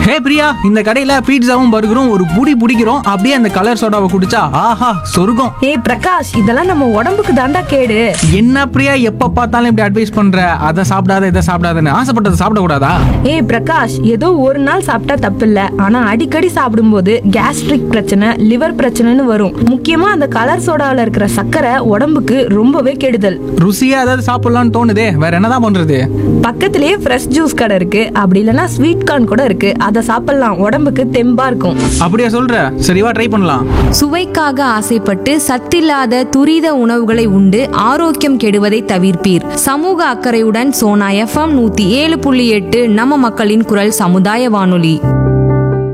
ஹே பிரியா இந்த கடையில பீட்சாவும் பர்கரும் ஒரு புடி பிடிக்கிறோம் அப்படியே அந்த கலர் சோடாவை குடிச்சா ஆஹா சொர்க்கம் ஏய் பிரகாஷ் இதெல்லாம் நம்ம உடம்புக்கு தாண்டா கேடு என்ன பிரியா எப்ப பார்த்தாலும் இப்படி அட்வைஸ் பண்ற அதை சாப்பிடாத இதை சாப்பிடாதன்னு ஆசைப்பட்டதை சாப்பிடக்கூடாதா ஏய் பிரகாஷ் ஏதோ ஒரு நாள் சாப்பிட்டா தப்பில்ல ஆனா அடிக்கடி சாப்பிடும்போது கேஸ்ட்ரிக் பிரச்சனை லிவர் பிரச்சனைன்னு வரும் முக்கியமா அந்த கலர் சோடாவில் இருக்கிற சர்க்கரை உடம்புக்கு ரொம்பவே கெடுதல் ருசியா ஏதாவது சாப்பிடலாம்னு தோணுதே வேற என்னதான் பண்றது பக்கத்திலேயே ஃப்ரெஷ் ஜூஸ் கடை இருக்கு அப்படி இல்லைன்னா ஸ்வீட் கார்ன் கூட இருக்கு அதை சாப்பிடலாம் உடம்புக்கு தெம்பா இருக்கும் அப்படியா சொல்ற சரிவா ட்ரை பண்ணலாம் சுவைக்காக ஆசைப்பட்டு சத்தில்லாத துரித உணவுகளை உண்டு ஆரோக்கியம் கெடுவதை தவிர்ப்பீர் சமூக அக்கறையுடன் சோனா எஃப்எம் நூத்தி ஏழு புள்ளி எட்டு நம்ம மக்களின் குரல் சமுதாய வானொலி